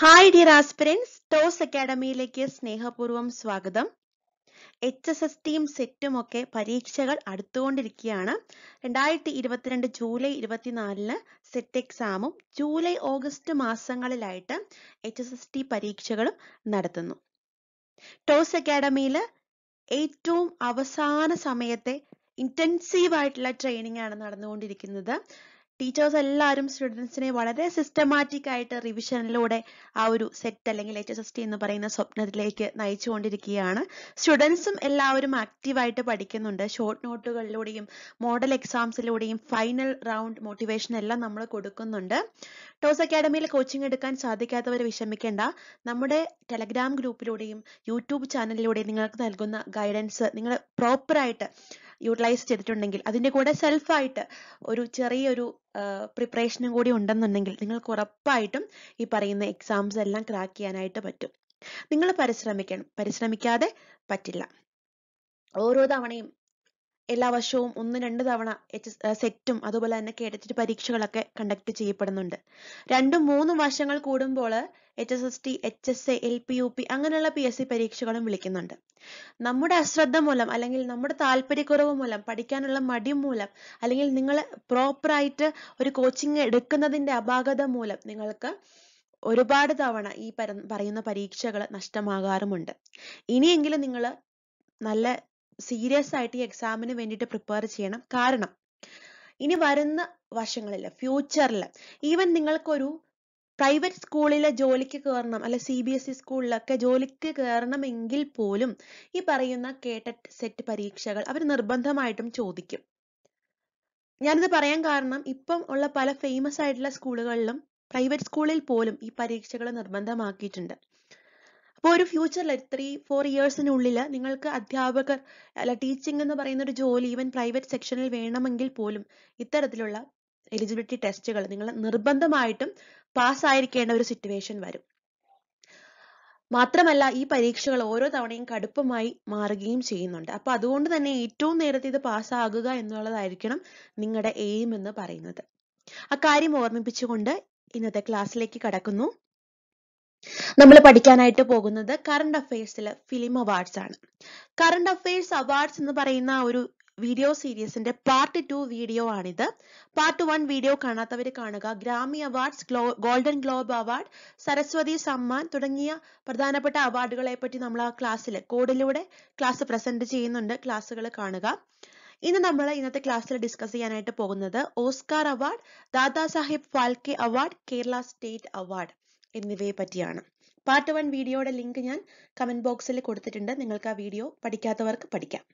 hi dear aspirants Toss അക്കാഡമിയിലേക്ക് സ്നേഹപൂർവ്വം സ്വാഗതം എച്ച് എസ് എസ് ടിയും സെറ്റും ഒക്കെ പരീക്ഷകൾ അടുത്തുകൊണ്ടിരിക്കുകയാണ് രണ്ടായിരത്തി ഇരുപത്തിരണ്ട് ജൂലൈ ഇരുപത്തിനാലിന് സെറ്റ് എക്സാമും ജൂലൈ ഓഗസ്റ്റ് മാസങ്ങളിലായിട്ട് എച്ച് എസ് എസ് ടി പരീക്ഷകളും നടത്തുന്നു ടോസ് അക്കാഡമിയിൽ ഏറ്റവും അവസാന സമയത്തെ ഇന്റൻസീവ് ആയിട്ടുള്ള ട്രെയിനിങ് ആണ് നടന്നുകൊണ്ടിരിക്കുന്നത് ടീച്ചേഴ്സ് എല്ലാവരും സ്റ്റുഡൻസിനെ വളരെ സിസ്റ്റമാറ്റിക് ആയിട്ട് റിവിഷനിലൂടെ ആ ഒരു സെറ്റ് അല്ലെങ്കിൽ എച്ച് എസ് എസ് ടി എന്ന് പറയുന്ന സ്വപ്നത്തിലേക്ക് നയിച്ചുകൊണ്ടിരിക്കുകയാണ് സ്റ്റുഡൻസും എല്ലാവരും ആക്റ്റീവായിട്ട് പഠിക്കുന്നുണ്ട് ഷോർട്ട് നോട്ടുകളിലൂടെയും മോഡൽ എക്സാംസിലൂടെയും ഫൈനൽ റൗണ്ട് മോട്ടിവേഷൻ എല്ലാം നമ്മൾ കൊടുക്കുന്നുണ്ട് ടോസ് അക്കാഡമിയിൽ കോച്ചിങ് എടുക്കാൻ സാധിക്കാത്തവർ വിഷമിക്കേണ്ട നമ്മുടെ ടെലഗ്രാം ഗ്രൂപ്പിലൂടെയും യൂട്യൂബ് ചാനലിലൂടെയും നിങ്ങൾക്ക് നൽകുന്ന ഗൈഡൻസ് നിങ്ങൾ പ്രോപ്പറായിട്ട് യൂട്ടിലൈസ് ചെയ്തിട്ടുണ്ടെങ്കിൽ അതിൻ്റെ കൂടെ സെൽഫായിട്ട് ഒരു ചെറിയൊരു പ്രിപ്പറേഷനും കൂടി ഉണ്ടെന്നുണ്ടെങ്കിൽ നിങ്ങൾക്ക് ഉറപ്പായിട്ടും ഈ പറയുന്ന എക്സാംസ് എല്ലാം ക്രാക്ക് ചെയ്യാനായിട്ട് പറ്റും നിങ്ങൾ പരിശ്രമിക്കണം പരിശ്രമിക്കാതെ പറ്റില്ല ഓരോ തവണയും എല്ലാ വർഷവും ഒന്ന് രണ്ട് തവണ എച്ച് സെറ്റും അതുപോലെ തന്നെ കേഡറ്റ് പരീക്ഷകളൊക്കെ കണ്ടക്ട് ചെയ്യപ്പെടുന്നുണ്ട് രണ്ടും മൂന്നും വർഷങ്ങൾ കൂടുമ്പോൾ H S S T H S A L P U P അങ്ങനെയുള്ള പി എസ് സി പരീക്ഷകളും വിളിക്കുന്നുണ്ട് നമ്മുടെ അശ്രദ്ധ മൂലം അല്ലെങ്കിൽ നമ്മുടെ താല്പര്യക്കുറവ് മൂലം പഠിക്കാനുള്ള മടി മൂലം അല്ലെങ്കിൽ നിങ്ങൾ പ്രോപ്പറായിട്ട് ഒരു കോച്ചിങ് എടുക്കുന്നതിന്റെ അപാകത മൂലം നിങ്ങൾക്ക് ഒരുപാട് തവണ ഈ പറയുന്ന പരീക്ഷകൾ നഷ്ടമാകാറുമുണ്ട് ഇനിയെങ്കിലും നിങ്ങൾ നല്ല സീരിയസ് ആയിട്ട് ഈ എക്സാമിന് വേണ്ടിയിട്ട് പ്രിപ്പയർ ചെയ്യണം കാരണം ഇനി വരുന്ന വർഷങ്ങളിൽ ഫ്യൂച്ചറിൽ ഈവൻ നിങ്ങൾക്കൊരു പ്രൈവറ്റ് സ്കൂളിലെ ജോലിക്ക് കയറണം അല്ലെ സി ബി എസ് ഇ സ്കൂളിലൊക്കെ ജോലിക്ക് കയറണമെങ്കിൽ പോലും ഈ പറയുന്ന കേട്ടറ്റ് സെറ്റ് പരീക്ഷകൾ അവർ നിർബന്ധമായിട്ടും ചോദിക്കും ഞാനിത് പറയാൻ കാരണം ഇപ്പം ഉള്ള പല ഫേമസ് ആയിട്ടുള്ള സ്കൂളുകളിലും പ്രൈവറ്റ് സ്കൂളിൽ പോലും ഈ പരീക്ഷകൾ നിർബന്ധമാക്കിയിട്ടുണ്ട് അപ്പോൾ ഒരു ഫ്യൂച്ചറിൽ ത്രീ ഫോർ ഇയേഴ്സിനുള്ളിൽ നിങ്ങൾക്ക് അധ്യാപകർ അല്ല ടീച്ചിങ് എന്ന് പറയുന്ന ഒരു ജോലി ഈവൻ പ്രൈവറ്റ് സെക്ഷനിൽ വേണമെങ്കിൽ പോലും ഇത്തരത്തിലുള്ള എലിജിബിലിറ്റി ടെസ്റ്റുകൾ നിങ്ങൾ നിർബന്ധമായിട്ടും പാസ്സായിരിക്കേണ്ട ഒരു സിറ്റുവേഷൻ വരും മാത്രമല്ല ഈ പരീക്ഷകൾ ഓരോ തവണയും കടുപ്പമായി മാറുകയും ചെയ്യുന്നുണ്ട് അപ്പൊ അതുകൊണ്ട് തന്നെ ഏറ്റവും നേരത്തെ ഇത് പാസ്സാകുക എന്നുള്ളതായിരിക്കണം നിങ്ങളുടെ എയിം എന്ന് പറയുന്നത് അക്കാര്യം ഓർമ്മിപ്പിച്ചുകൊണ്ട് ഇന്നത്തെ ക്ലാസ്സിലേക്ക് കടക്കുന്നു നമ്മൾ പഠിക്കാനായിട്ട് പോകുന്നത് കറണ്ട് അഫയേഴ്സിലെ ഫിലിം അവാർഡ്സ് ആണ് കറണ്ട് അഫയേഴ്സ് അവാർഡ്സ് എന്ന് പറയുന്ന ഒരു വീഡിയോ സീരീസിന്റെ പാർട്ട് ടു വീഡിയോ ആണിത് പാർട്ട് വൺ വീഡിയോ കാണാത്തവർ കാണുക ഗ്രാമി അവാർഡ്സ് ഗ്ലോ golden globe award Saraswati Samman തുടങ്ങിയ പ്രധാനപ്പെട്ട അവാർഡുകളെ പറ്റി നമ്മൾ ആ ക്ലാസ്സിൽ കോഡിലൂടെ ക്ലാസ് പ്രസന്റ് ചെയ്യുന്നുണ്ട് ക്ലാസ്സുകൾ കാണുക ഇന്ന് നമ്മൾ ഇന്നത്തെ ക്ലാസ്സിൽ ഡിസ്കസ് ചെയ്യാനായിട്ട് പോകുന്നത് Oscar award Dada Sahib Phalke award Kerala state award എന്നിവയെ പറ്റിയാണ് പാർട്ട് വൺ വീഡിയോയുടെ ലിങ്ക് ഞാൻ കമന്റ് ബോക്സിൽ കൊടുത്തിട്ടുണ്ട് നിങ്ങൾക്ക് ആ വീഡിയോ പഠിക്കാത്തവർക്ക് പഠിക്കാം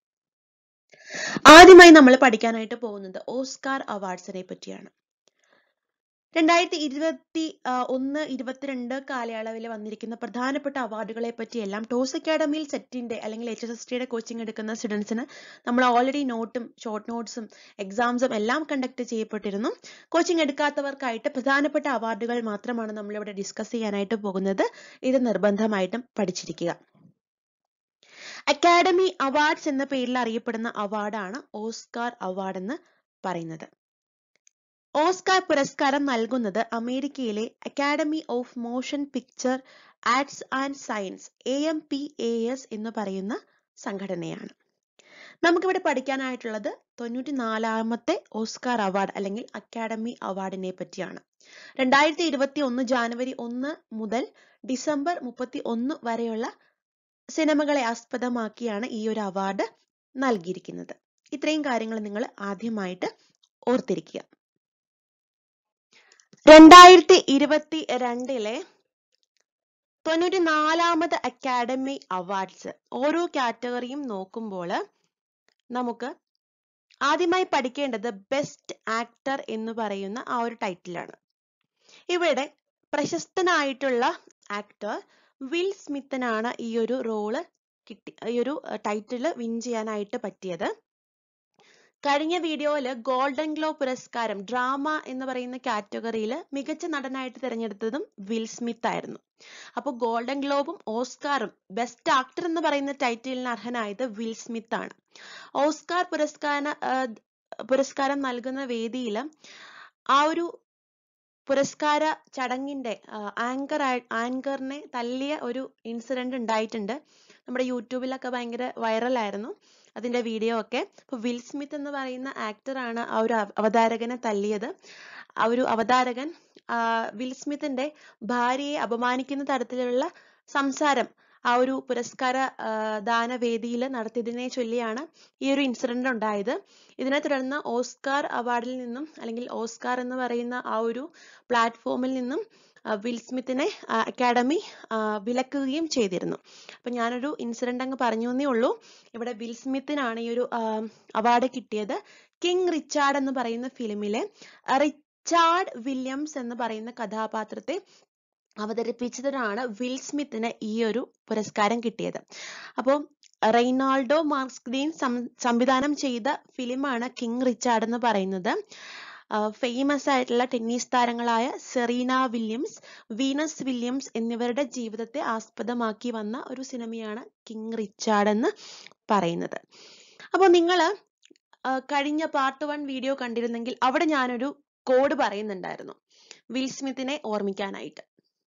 ആദ്യമായി നമ്മൾ പഠിക്കാനായിട്ട് പോകുന്നത് ഓസ്കാർ അവാർഡ്സിനെ പറ്റിയാണ് രണ്ടായിരത്തി ഇരുപത്തി ഒന്ന് ഇരുപത്തിരണ്ട് കാലയളവിൽ വന്നിരിക്കുന്ന പ്രധാനപ്പെട്ട അവാർഡുകളെ പറ്റിയെല്ലാം ടോസ് അക്കാഡമിയിൽ സെറ്റിന്റെ അല്ലെങ്കിൽ എച്ച് എസ് എസ് ടിയുടെ കോച്ചിങ് എടുക്കുന്ന സ്റ്റുഡൻസിന് നമ്മൾ ഓൾറെഡി നോട്ടും ഷോർട്ട് നോട്ട്സും എക്സാംസും എല്ലാം കണ്ടക്ട് ചെയ്യപ്പെട്ടിരുന്നു കോച്ചിങ് എടുക്കാത്തവർക്കായിട്ട് പ്രധാനപ്പെട്ട അവാർഡുകൾ മാത്രമാണ് നമ്മളിവിടെ ഡിസ്കസ് ചെയ്യാനായിട്ട് പോകുന്നത് ഇത് നിർബന്ധമായിട്ടും പഠിച്ചിരിക്കുക അക്കാഡമി അവാർഡ്സ് എന്ന പേരിൽ അറിയപ്പെടുന്ന അവാർഡാണ് ഓസ്കാർ അവാർഡ് എന്ന് പറയുന്നത് ഓസ്കാർ പുരസ്കാരം നൽകുന്നത് അമേരിക്കയിലെ academy of motion picture arts and science A M P A S എന്ന് പറയുന്ന സംഘടനയാണ് നമുക്കിവിടെ പഠിക്കാനായിട്ടുള്ളത് തൊണ്ണൂറ്റി നാലാമത്തെ ഓസ്കാർ അവാർഡ് അല്ലെങ്കിൽ അക്കാഡമി അവാർഡിനെ പറ്റിയാണ് രണ്ടായിരത്തി ഇരുപത്തി ഒന്ന് ജാനുവരി ഒന്ന് മുതൽ ഡിസംബർ മുപ്പത്തി ഒന്ന് വരെയുള്ള സിനിമകളെ ആസ്പദമാക്കിയാണ് ഈ ഒരു അവാർഡ് നൽകിയിരിക്കുന്നത് ഇത്രയും കാര്യങ്ങൾ നിങ്ങൾ ആദ്യമായിട്ട് ഓർത്തിരിക്കുക രണ്ടായിരത്തി ഇരുപത്തി രണ്ടിലെ തൊണ്ണൂറ്റി നാലാമത് അക്കാഡമി അവാർഡ്സ് ഓരോ കാറ്റഗറിയും നോക്കുമ്പോൾ നമുക്ക് ആദ്യമായി പഠിക്കേണ്ടത് ബെസ്റ്റ് ആക്ടർ എന്ന് പറയുന്ന ആ ഒരു ടൈറ്റിലാണ് ഇവിടെ പ്രശസ്തനായിട്ടുള്ള ആക്ടർ വിൽ സ്മിത്തിനാണ് ഈ ഒരു റോള് കിട്ടി ഈ ഒരു ടൈറ്റിൽ വിൻ ചെയ്യാനായിട്ട് പറ്റിയത് കഴിഞ്ഞ വീഡിയോയിൽ ഗോൾഡൻ ഗ്ലോബ് പുരസ്കാരം ഡ്രാമ എന്ന് പറയുന്ന കാറ്റഗറിയിൽ മികച്ച നടനായിട്ട് തിരഞ്ഞെടുത്തതും വിൽ സ്മിത്ത് ആയിരുന്നു അപ്പോൾ ഗോൾഡൻ ഗ്ലോബും ഓസ്കാറും ബെസ്റ്റ് ആക്ടർ എന്ന് പറയുന്ന ടൈറ്റിലിന് അർഹനായത് വിൽ സ്മിത്ത് ആണ് ഓസ്കാർ പുരസ്കാര പുരസ്കാരം നൽകുന്ന വേദിയിൽ ആ ഒരു പുരസ്കാര ചടങ്ങിന്റെ ആങ്കർ ആങ്കറിനെ തല്ലിയ ഒരു ഇൻസിഡന്റ് ഉണ്ടായിട്ടുണ്ട് നമ്മുടെ യൂട്യൂബിലൊക്കെ ഭയങ്കര viral ആയിരുന്നു അതിന്റെ വീഡിയോ ഒക്കെ അപ്പൊ വിൽ സ്മിത്ത് എന്ന് പറയുന്ന ആക്ടർ ആണ് ആ ഒരു അവ- അവതാരകനെ തല്ലിയത് ആ ഒരു അവതാരകൻ ആ, വിൽ സ്മിത്തിന്റെ ഭാര്യയെ അപമാനിക്കുന്ന തരത്തിലുള്ള സംസാരം ആ ഒരു പുരസ്കാര ആ, ദാനവേദിയിൽ നടത്തിയതിനെ ചൊല്ലിയാണ് ഈ ഒരു ഇൻസിഡന്റ് ഉണ്ടായത് ഇതിനെ തുടർന്ന് ഓസ്കാർ അവാർഡിൽ നിന്നും അല്ലെങ്കിൽ ഓസ്കാർ എന്ന് പറയുന്ന ആ ഒരു പ്ലാറ്റ്ഫോമിൽ നിന്നും ആ, വിൽ സ്മിത്തിനെ ആ, അക്കാഡമി ആ, വിലക്കുകയും ചെയ്തിരുന്നു അപ്പൊ ഞാനൊരു ഇൻസിഡന്റ് അങ്ങ് പറഞ്ഞു എന്നേ ഉള്ളൂ ഇവിടെ വിൽ സ്മിത്തിനാണ് ഈ ഒരു അവാർഡ് കിട്ടിയത് കിങ് റിച്ചാർഡ് എന്ന് പറയുന്ന ഫിലിമിലെ റിച്ചാർഡ് വില്യംസ് എന്ന് പറയുന്ന കഥാപാത്രത്തെ അവതരിപ്പിച്ചതിനാണ് വിൽ സ്മിത്തിന് ഈ ഒരു പുരസ്കാരം കിട്ടിയത് അപ്പോൾ റെയ്നാൾഡോ മാർക്സ്ഗ്രീൻ സം- സംവിധാനം ചെയ്ത ഫിലിമാണ് കിങ് റിച്ചാർഡ് എന്ന് പറയുന്നത് ഫേമസ് ആയിട്ടുള്ള ടെന്നീസ് താരങ്ങളായ സെറീന വില്യംസ് വീനസ് വില്യംസ് എന്നിവരുടെ ജീവിതത്തെ ആസ്പദമാക്കി വന്ന ഒരു സിനിമയാണ് കിങ് റിച്ചാർഡ് എന്ന് പറയുന്നത് അപ്പോൾ നിങ്ങൾ കഴിഞ്ഞ പാർട്ട് വൺ വീഡിയോ കണ്ടിരുന്നെങ്കിൽ അവിടെ ഞാനൊരു കോഡ് പറയുന്നുണ്ടായിരുന്നു വിൽ സ്മിത്തിനെ ഓർമ്മിക്കാനായിട്ട്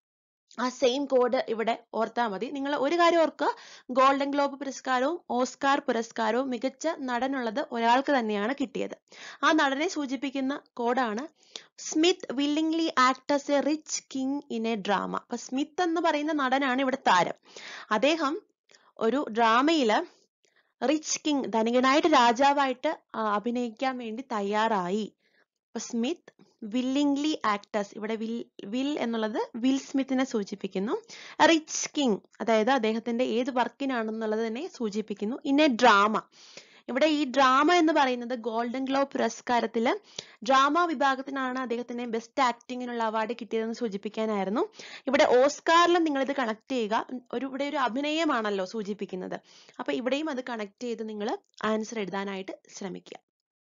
ആ സെയിം കോഡ് ഇവിടെ ഓർത്താൽ മതി നിങ്ങൾ ഒരു കാര്യം ഓർക്കുക ഗോൾഡൻ ഗ്ലോബ് പുരസ്കാരവും ഓസ്കാർ പുരസ്കാരവും മികച്ച നടനുള്ളത് ഒരാൾക്ക് തന്നെയാണ് കിട്ടിയത് ആ നടനെ സൂചിപ്പിക്കുന്ന കോഡാണ് Smith willingly act as a rich king in a drama അപ്പൊ സ്മിത്ത് എന്ന് പറയുന്ന നടനാണ് ഇവിടെ താരം അദ്ദേഹം ഒരു ഡ്രാമയില് റിച്ച് കിങ് ധനികനായിട്ട് രാജാവായിട്ട് ആ, അഭിനയിക്കാൻ വേണ്ടി തയ്യാറായി അപ്പൊ സ്മിത്ത് വില്ലിംഗ്ലി ആക്ടേഴ്സ് ഇവിടെ വിൽ വിൽ എന്നുള്ളത് വിൽ സ്മിത്തിനെ സൂചിപ്പിക്കുന്നു റിച്ച് കിങ് അതായത് അദ്ദേഹത്തിന്റെ ഏത് വർക്കിനാണെന്നുള്ളത് തന്നെ സൂചിപ്പിക്കുന്നു ഇൻ എ ഡ്രാമ ഇവിടെ ഈ ഡ്രാമ എന്ന് പറയുന്നത് ഗോൾഡൻ ഗ്ലോബ് പുരസ്കാരത്തില് ഡ്രാമ വിഭാഗത്തിനാണ് അദ്ദേഹത്തിന് ബെസ്റ്റ് ആക്ടിങ്ങിനുള്ള അവാർഡ് കിട്ടിയതെന്ന് സൂചിപ്പിക്കാനായിരുന്നു ഇവിടെ ഓസ്കാറിലും നിങ്ങൾ ഇത് കണക്ട് ചെയ്യുക ഒരു ഇവിടെ ഒരു അഭിനയമാണല്ലോ സൂചിപ്പിക്കുന്നത് അപ്പൊ ഇവിടെയും അത് കണക്ട് ചെയ്ത് നിങ്ങൾ ആൻസർ എഴുതാനായിട്ട് ശ്രമിക്കുക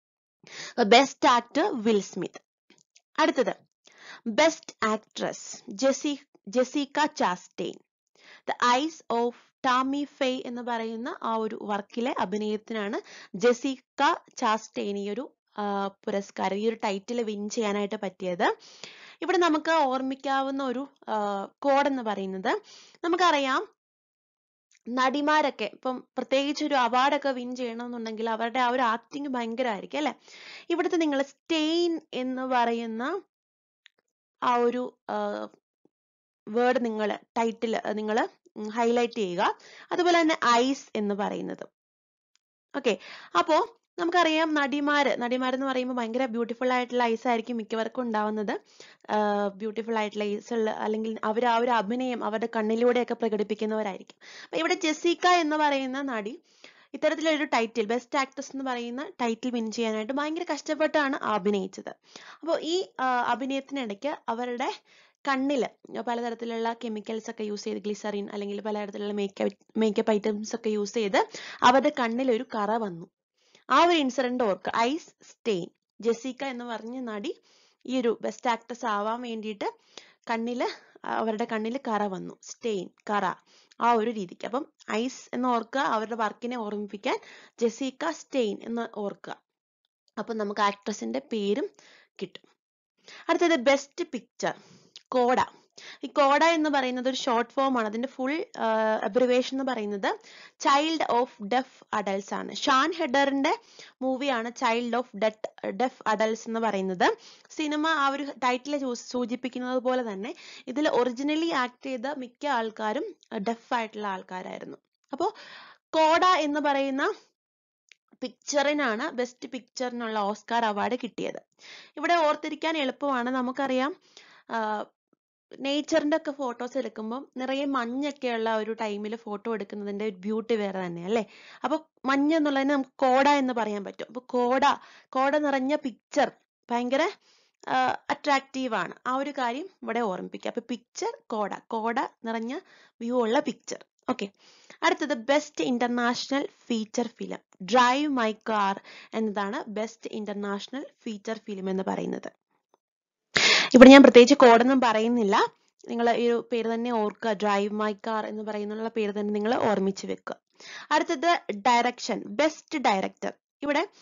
ബെസ്റ്റ് ആക്ടർ വിൽ സ്മിത്ത് അടുത്തത് best actress Jessie Jessica Chastain the eyes of Tammy Faye എന്ന് പറയുന്ന ആ ഒരു വർക്കിലെ അഭിനയത്തിനാണ് ജെസിക്ക ചാസ്റ്റെയിൻ ഈ ഒരു ആ, പുരസ്കാരം ഈ ഒരു ടൈറ്റിൽ വിൻ ചെയ്യാനായിട്ട് പറ്റിയത് ഇവിടെ നമുക്ക് ഓർമ്മിക്കാവുന്ന ഒരു കോഡ് എന്ന് പറയുന്നത് നമുക്കറിയാം നടിമാരൊക്കെ ഇപ്പം പ്രത്യേകിച്ച് ഒരു അവാർഡൊക്കെ വിൻ ചെയ്യണമെന്നുണ്ടെങ്കിൽ അവരുടെ ആ ഒരു ആക്ടിങ് ഭയങ്കരമായിരിക്കും അല്ലെ ഇവിടുത്തെ നിങ്ങൾ സ്റ്റെയിൻ എന്ന് പറയുന്ന ആ ഒരു വേർഡ് നിങ്ങൾ ടൈറ്റിൽ നിങ്ങൾ ഹൈലൈറ്റ് ചെയ്യുക അതുപോലെ തന്നെ ഐസ് എന്ന് പറയുന്നത് ഓക്കെ അപ്പോ നമുക്കറിയാം നടിമാര് നടിമാർ എന്ന് പറയുമ്പോൾ ഭയങ്കര ബ്യൂട്ടിഫുൾ ആയിട്ടുള്ള ഐസ് ആയിരിക്കും മിക്കവർക്കും ഉണ്ടാവുന്നത് ബ്യൂട്ടിഫുൾ ആയിട്ടുള്ള ഐസ് ഉള്ള അല്ലെങ്കിൽ അവർ ആ ഒരു അഭിനയം അവരുടെ കണ്ണിലൂടെയൊക്കെ പ്രകടിപ്പിക്കുന്നവരായിരിക്കും അപ്പൊ ഇവിടെ ജെസിക്ക എന്ന് പറയുന്ന നടി ഇത്തരത്തിലൊരു ടൈറ്റിൽ ബെസ്റ്റ് ആക്ട്രസ് എന്ന് പറയുന്ന ടൈറ്റിൽ വിൻ ചെയ്യാനായിട്ട് ഭയങ്കര കഷ്ടപ്പെട്ടാണ് അഭിനയിച്ചത് അപ്പോൾ ഈ ആ, അഭിനയത്തിനിടയ്ക്ക് അവരുടെ കണ്ണില് പലതരത്തിലുള്ള കെമിക്കൽസ് ഒക്കെ യൂസ് ചെയ്ത് ഗ്ലിസറിൻ അല്ലെങ്കിൽ പലതരത്തിലുള്ള മേക്കപ്പ് മേക്കപ്പ് ഐറ്റംസ് ഒക്കെ യൂസ് ചെയ്ത് അവരുടെ കണ്ണിൽ ഒരു കറ വന്നു ആ ഒരു ഇൻസിഡന്റ് ഓർക്കുക ഐസ് സ്റ്റെയിൻ ജെസിക്ക എന്ന് പറഞ്ഞ നടി ഈ ഒരു ബെസ്റ്റ് ആക്ട്രസ് ആവാൻ വേണ്ടിയിട്ട് കണ്ണില് അവരുടെ കണ്ണിൽ കറ വന്നു സ്റ്റെയിൻ കറ ആ ഒരു രീതിക്ക് അപ്പം ഐസ് എന്ന് ഓർക്കുക അവരുടെ വർക്കിനെ ഓർമ്മിപ്പിക്കാൻ ജെസിക്ക സ്റ്റെയിൻ എന്ന് ഓർക്കുക അപ്പം നമുക്ക് ആക്ട്രസിന്റെ പേരും കിട്ടും അടുത്തത് ബെസ്റ്റ് പിക്ചർ കോഡ ഈ കോഡ എന്ന് പറയുന്നത് ഒരു ഷോർട്ട് ഫോം ആണ് അതിന്റെ ഫുൾ അബ്രിവേഷൻ എന്ന് പറയുന്നത് ചൈൽഡ് ഓഫ് ഡെഫ് അഡൽട്സ് ആണ് ഷാൻ ഹെഡറിന്റെ മൂവിയാണ് ചൈൽഡ് ഓഫ് ഡെറ്റ് ഡെഫ് അഡൽട്സ് എന്ന് പറയുന്നത് സിനിമ ആ ഒരു ടൈറ്റിൽ സൂചിപ്പിക്കുന്നത് പോലെ തന്നെ ഇതിൽ ഒറിജിനലി ആക്ട് ചെയ്ത മിക്ക ആൾക്കാരും ഡെഫ് ആയിട്ടുള്ള ആൾക്കാരായിരുന്നു അപ്പോൾ കോഡ എന്ന് പറയുന്ന പിക്ചറിനാണ് ബെസ്റ്റ് പിക്ചറിനുള്ള ഓസ്കാർ അവാർഡ് കിട്ടിയത് ഇവിടെ ഓർത്തിരിക്കാൻ എളുപ്പമാണ് നമുക്കറിയാം നേച്ചറിന്റെ ഒക്കെ ഫോട്ടോസ് എടുക്കുമ്പോൾ നിറയെ മഞ്ഞൊക്കെയുള്ള ഒരു ടൈമിൽ ഫോട്ടോ എടുക്കുന്നതിന്റെ ഒരു ബ്യൂട്ടി വേറെ തന്നെ അല്ലേ അപ്പൊ മഞ്ഞ് എന്നുള്ളതിന് നമുക്ക് കോട എന്ന് പറയാൻ പറ്റും അപ്പൊ കോട കോട നിറഞ്ഞ പിക്ചർ ഭയങ്കര അട്രാക്റ്റീവ് ആണ് ആ ഒരു കാര്യം ഇവിടെ ഓർമ്മിപ്പിക്കുക അപ്പൊ പിക്ചർ കോട കോട നിറഞ്ഞ വ്യൂ ഉള്ള പിക്ചർ ഓക്കെ അടുത്തത് best international feature film Drive My Car എന്നതാണ് ബെസ്റ്റ് ഇന്റർനാഷണൽ ഫീച്ചർ ഫിലിം എന്ന് പറയുന്നത് ഇവിടെ ഞാൻ പ്രത്യേകിച്ച് കോഡൊന്നും പറയുന്നില്ല നിങ്ങൾ ഈ ഒരു പേര് തന്നെ ഓർക്കുക ഡ്രൈവ് മൈ കാർ എന്ന് പറയുന്നുള്ള പേര് തന്നെ നിങ്ങൾ ഓർമ്മിച്ച് വെക്കുക അടുത്തത് ഡയറക്ഷൻ ബെസ്റ്റ് ഡയറക്ടർ ഇവിടെ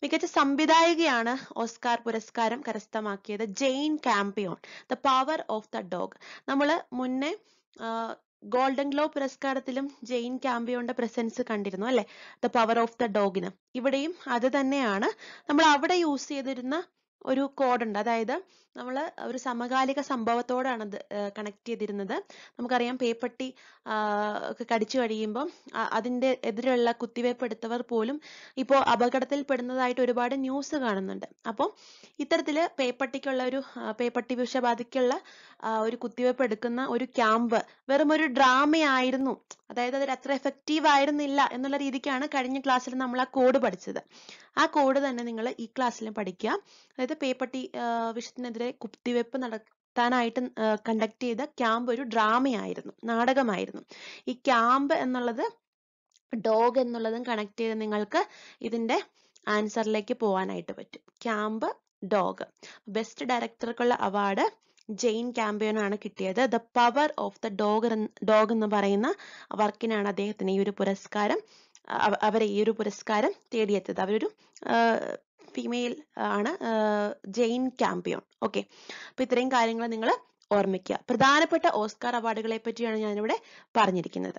മികച്ച സംവിധായകയാണ് ഓസ്കാർ പുരസ്കാരം കരസ്ഥമാക്കിയത് Jane Campion the power of the Dog നമ്മൾ മുന്നേ ഗോൾഡൻ ഗ്ലോബ് പുരസ്കാരത്തിലും ജെയിൻ കാമ്പിയോന്റെ പ്രസൻസ് കണ്ടിരുന്നു അല്ലെ ദ പവർ ഓഫ് ദ ഡോഗിന് ഇവിടെയും അത് തന്നെയാണ് നമ്മൾ അവിടെ യൂസ് ചെയ്തിരുന്ന ഒരു കോഡ് ഉണ്ട് അതായത് നമ്മൾ ഒരു സമകാലിക സംഭവത്തോടാണ് അത് കണക്ട് ചെയ്തിരുന്നത് നമുക്കറിയാം പേപ്പട്ടി ഒക്കെ കടിച്ചു കഴിയുമ്പോൾ അതിന്റെ എതിരെയുള്ള കുത്തിവയ്പ് എടുത്തവർ പോലും ഇപ്പോൾ അപകടത്തിൽ പെടുന്നതായിട്ട് ഒരുപാട് ന്യൂസ് കാണുന്നുണ്ട് അപ്പോൾ ഇത്തരത്തില് പേപ്പട്ടിക്കുള്ള ഒരു പേപ്പട്ടി വിഷബാധയ്ക്കുള്ള ഒരു കുത്തിവയ്പ് എടുക്കുന്ന ഒരു ക്യാമ്പ് വെറും ഒരു ഡ്രാമയായിരുന്നു അതായത് അത് അത്ര എഫക്റ്റീവ് ആയിരുന്നില്ല എന്നുള്ള രീതിക്കാണ് കഴിഞ്ഞ ക്ലാസ്സിൽ നമ്മൾ ആ കോഡ് പഠിച്ചത് ആ കോഡ് തന്നെ നിങ്ങൾ ഈ ക്ലാസ്സിലും പഠിക്കുക അതായത് പേപ്പട്ടി വിഷത്തിനെതിരെ കുത്തിവയ്പ് നടത്താനായിട്ട് കണ്ടക്ട് ചെയ്ത ക്യാമ്പ് ഒരു ഡ്രാമയായിരുന്നു നാടകമായിരുന്നു ഈ ക്യാമ്പ് എന്നുള്ളത് ഡോഗ് എന്നുള്ളതും കണക്ട് ചെയ്ത് നിങ്ങൾക്ക് ഇതിന്റെ ആൻസറിലേക്ക് പോകാനായിട്ട് പറ്റും ക്യാമ്പ് ഡോഗ് ബെസ്റ്റ് ഡയറക്ടർക്കുള്ള അവാർഡ് ജെയിൻ ക്യാമ്പിയനാണ് കിട്ടിയത് the power of the Dog dog എന്ന് പറയുന്ന വർക്കിനാണ് അദ്ദേഹത്തിന് ഈ ഒരു പുരസ്കാരം അവരെ ഈ ഒരു പുരസ്കാരം തേടിയെത്തിയത് അവരൊരു ഫീമെയിൽ ആണ് ജെയിൻ ക്യാമ്പിയോൺ ഓക്കെ അപ്പൊ ഇത്രയും കാര്യങ്ങൾ നിങ്ങൾ ഓർമ്മിക്കുക പ്രധാനപ്പെട്ട ഓസ്കാർ അവാർഡുകളെ പറ്റിയാണ് ഞാനിവിടെ പറഞ്ഞിരിക്കുന്നത്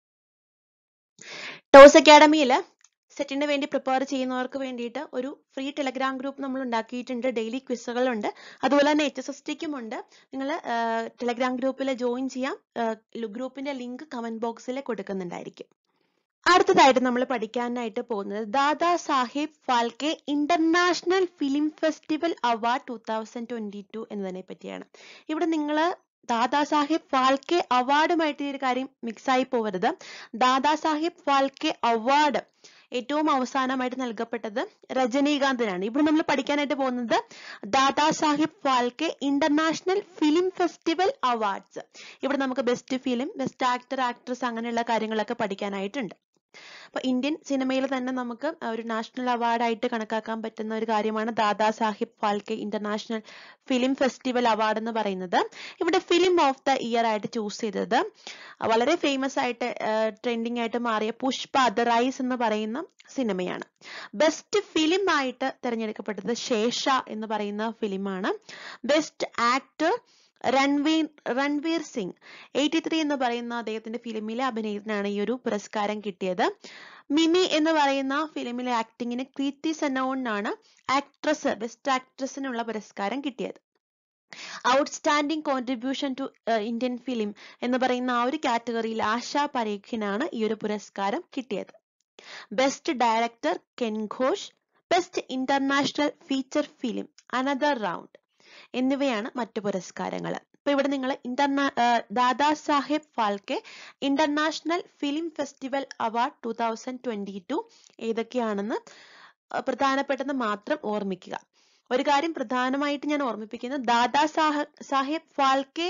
ടോസ് അക്കാഡമിയിൽ സെറ്റിന് വേണ്ടി പ്രിപ്പയർ ചെയ്യുന്നവർക്ക് വേണ്ടിയിട്ട് ഒരു ഫ്രീ ടെലഗ്രാം ഗ്രൂപ്പ് നമ്മൾ ഉണ്ടാക്കിയിട്ടുണ്ട് ഡെയിലി ക്വിസുകളുണ്ട് അതുപോലെ തന്നെ എച്ച് എസ് എസ് ടിക്കും ഉണ്ട് നിങ്ങൾ ടെലഗ്രാം ഗ്രൂപ്പിൽ ജോയിൻ ചെയ്യാം ഗ്രൂപ്പിന്റെ ലിങ്ക് കമന്റ് ബോക്സിൽ കൊടുക്കുന്നുണ്ടായിരിക്കും അടുത്തതായിട്ട് നമ്മൾ പഠിക്കാനായിട്ട് പോകുന്നത് Dada Sahib Phalke international film festival award two thousand twenty two എന്നതിനെ പറ്റിയാണ് ഇവിടെ നിങ്ങൾ ദാദാ സാഹിബ് ഫാൽക്കെ അവാർഡുമായിട്ട് ഈ ഒരു കാര്യം മിക്സ് ആയി പോകരുത് ദാദാ സാഹിബ് ഫാൽക്കെ അവാർഡ് ഏറ്റവും അവസാനമായിട്ട് നൽകപ്പെട്ടത് രജനീകാന്തിനാണ് ഇവിടെ നമ്മൾ പഠിക്കാനായിട്ട് പോകുന്നത് Dada Sahib Phalke international film festival awards ഇവിടെ നമുക്ക് best film best actor actress അങ്ങനെയുള്ള കാര്യങ്ങളൊക്കെ പഠിക്കാനായിട്ടുണ്ട് അപ്പൊ ഇന്ത്യൻ സിനിമയിൽ തന്നെ നമുക്ക് ഒരു നാഷണൽ അവാർഡായിട്ട് കണക്കാക്കാൻ പറ്റുന്ന ഒരു കാര്യമാണ് Dada Sahib Phalke international film festival award എന്ന് പറയുന്നത് ഇവിടെ ഫിലിം ഓഫ് ദ ഇയർ ആയിട്ട് ചൂസ് ചെയ്തത് വളരെ ഫേമസ് ആയിട്ട് ട്രെൻഡിങ് ആയിട്ട് മാറിയ പുഷ്പ ദ റൈസ് എന്ന് പറയുന്ന സിനിമയാണ് ബെസ്റ്റ് ഫിലിം ആയിട്ട് തിരഞ്ഞെടുക്കപ്പെട്ടത് ശേഷ എന്ന് പറയുന്ന ഫിലിമാണ് best actor Ranveer Ranveer Singh eighty three എന്ന് പറയുന്ന അദ്ദേഹത്തിന്റെ ഫിലിമിലെ അഭിനയത്തിനാണ് ഈ ഒരു പുരസ്കാരം കിട്ടിയത് മിമി എന്ന് പറയുന്ന ഫിലിമിലെ ആക്ടിങ്ങിന് കീർത്തി സെനോണിനാണ് ആക്ട്രസ് ബെസ്റ്റ് ആക്ട്രസിനുള്ള പുരസ്കാരം കിട്ടിയത് outstanding contribution to Indian film എന്ന് പറയുന്ന ആ ഒരു കാറ്റഗറിയിൽ ആശാ പരീഖിനാണ് ഈ ഒരു പുരസ്കാരം കിട്ടിയത് best director Ken Ghosh best international feature film Another Round എന്നിവയാണ് മറ്റു പുരസ്കാരങ്ങൾ അപ്പൊ ഇവിടെ നിങ്ങൾ ഇന്റർനാ Dada Sahib Phalke international film festival award two thousand twenty two ഏതൊക്കെയാണെന്ന് പ്രധാനപ്പെട്ടത് മാത്രം ഓർമ്മിക്കുക ഒരു കാര്യം പ്രധാനമായിട്ട് ഞാൻ ഓർമ്മിപ്പിക്കുന്നത് ദാദാ സാഹ സാഹിബ് ഫാൽക്കെ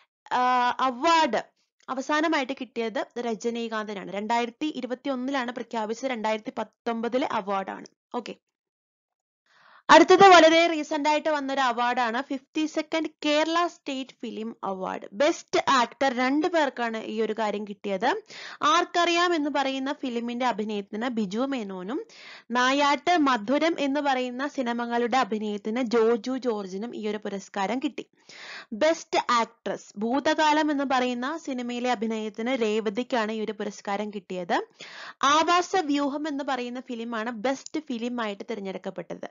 അവാർഡ് അവസാനമായിട്ട് കിട്ടിയത് രജനീകാന്തിനാണ് രണ്ടായിരത്തി ഇരുപത്തി ഒന്നിലാണ് പ്രഖ്യാപിച്ചത് രണ്ടായിരത്തി പത്തൊമ്പതിലെ അവാർഡാണ് ഓക്കെ അടുത്തത് വളരെ റീസെന്റ് ആയിട്ട് വന്നൊരു അവാർഡാണ് fifty second Kerala state film award best actor രണ്ടു പേർക്കാണ് ഈ ഒരു കാര്യം കിട്ടിയത് ആർക്കറിയാം എന്ന് പറയുന്ന ഫിലിമിന്റെ അഭിനയത്തിന് ബിജു മേനോനും നായാട്ട് മധുരം എന്ന് പറയുന്ന സിനിമകളുടെ അഭിനയത്തിന് ജോജു ജോർജിനും ഈ ഒരു പുരസ്കാരം കിട്ടി ബെസ്റ്റ് ആക്ട്രസ് ഭൂതകാലം എന്ന് പറയുന്ന സിനിമയിലെ അഭിനയത്തിന് രേവതിക്കാണ് ഈ ഒരു പുരസ്കാരം കിട്ടിയത് ആവാസ വ്യൂഹം എന്ന് പറയുന്ന ഫിലിമാണ് ബെസ്റ്റ് ഫിലിം ആയിട്ട് തിരഞ്ഞെടുക്കപ്പെട്ടത്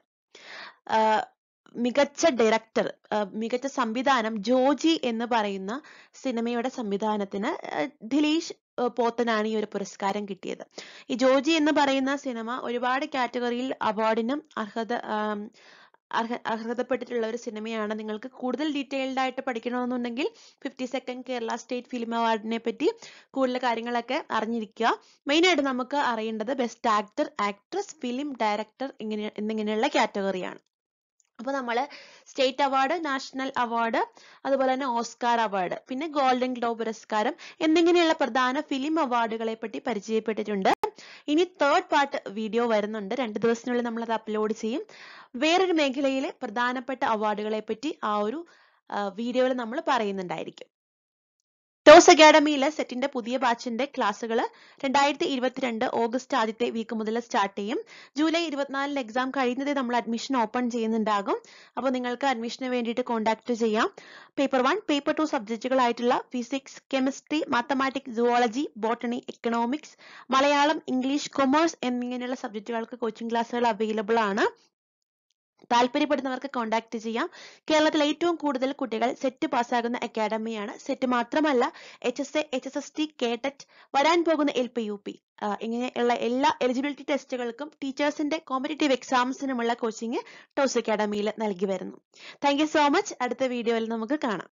മികച്ച ഡയറക്ടർ മികച്ച സംവിധാനം ജോജി എന്ന് പറയുന്ന സിനിമയുടെ സംവിധാനത്തിന് ദിലീഷ് പോത്തനാണ് ഈ ഒരു പുരസ്കാരം കിട്ടിയത് ഈ ജോജി എന്ന് പറയുന്ന സിനിമ ഒരുപാട് കാറ്റഗറിയിൽ അവാർഡിനും അർഹത അർഹ അർഹതപ്പെട്ടിട്ടുള്ള ഒരു സിനിമയാണ് നിങ്ങൾക്ക് കൂടുതൽ ഡീറ്റെയിൽഡ് ആയിട്ട് പഠിക്കണമെന്നുണ്ടെങ്കിൽ fifty second Kerala state film അവാർഡിനെ പറ്റി കൂടുതൽ കാര്യങ്ങളൊക്കെ അറിഞ്ഞിരിക്കുക മെയിൻ ആയിട്ട് നമുക്ക് അറിയേണ്ടത് best actor actress film director ഇങ്ങനെ എന്നിങ്ങനെയുള്ള കാറ്റഗറിയാണ് അപ്പൊ നമ്മൾ സ്റ്റേറ്റ് അവാർഡ് നാഷണൽ അവാർഡ് അതുപോലെ തന്നെ ഓസ്കാർ അവാർഡ് പിന്നെ ഗോൾഡൻ ഗ്ലോബ് പുരസ്കാരം എന്നിങ്ങനെയുള്ള പ്രധാന ഫിലിം അവാർഡുകളെ പറ്റി പരിചയപ്പെട്ടിട്ടുണ്ട് ഇനി തേർഡ് പാർട്ട് വീഡിയോ വരുന്നുണ്ട് രണ്ട് ദിവസത്തിനുള്ളിൽ നമ്മൾ അത് അപ്ലോഡ് ചെയ്യും വേറൊരു മേഖലയിലെ പ്രധാനപ്പെട്ട അവാർഡുകളെ പറ്റി ആ ഒരു വീഡിയോയിൽ നമ്മൾ പറയുന്നുണ്ടായിരിക്കും ടോസ് അക്കാഡമിയിലെ സെറ്റിന്റെ പുതിയ ബാച്ചിന്റെ ക്ലാസ്സുകൾ രണ്ടായിരത്തി ഇരുപത്തിരണ്ട് ഓഗസ്റ്റ് ആദ്യത്തെ വീക്ക് മുതൽ സ്റ്റാർട്ട് ചെയ്യും ജൂലൈ ഇരുപത്തിനാലിന് എക്സാം കഴിയുന്നതേ നമ്മൾ അഡ്മിഷൻ ഓപ്പൺ ചെയ്യുന്നുണ്ടാകും അപ്പോൾ നിങ്ങൾക്ക് അഡ്മിഷന് വേണ്ടിയിട്ട് കോൺടാക്ട് ചെയ്യാം പേപ്പർ വൺ പേപ്പർ ടു സബ്ജക്റ്റുകളായിട്ടുള്ള physics chemistry mathematics zoology botany economics Malayalam English commerce എന്നിങ്ങനെയുള്ള സബ്ജക്റ്റുകൾക്ക് കോച്ചിങ് ക്ലാസ്സുകൾ അവൈലബിൾ ആണ് താല്പര്യപ്പെടുന്നവർക്ക് കോൺടാക്ട് ചെയ്യാം കേരളത്തിൽ ഏറ്റവും കൂടുതൽ കുട്ടികൾ സെറ്റ് പാസ്സാകുന്ന അക്കാഡമിയാണ് സെറ്റ് മാത്രമല്ല H S A H S S T KTET വരാൻ പോകുന്ന എൽ പി യു പി ഇങ്ങനെയുള്ള എല്ലാ എലിജിബിലിറ്റി ടെസ്റ്റുകൾക്കും ടീച്ചേഴ്സിന്റെ കോമ്പറ്റേറ്റീവ് എക്സാംസിനുമുള്ള കോച്ചിങ് ടോസ് അക്കാഡമിയിൽ നൽകി വരുന്നു താങ്ക് യു സോ മച്ച് അടുത്ത വീഡിയോയിൽ നമുക്ക് കാണാം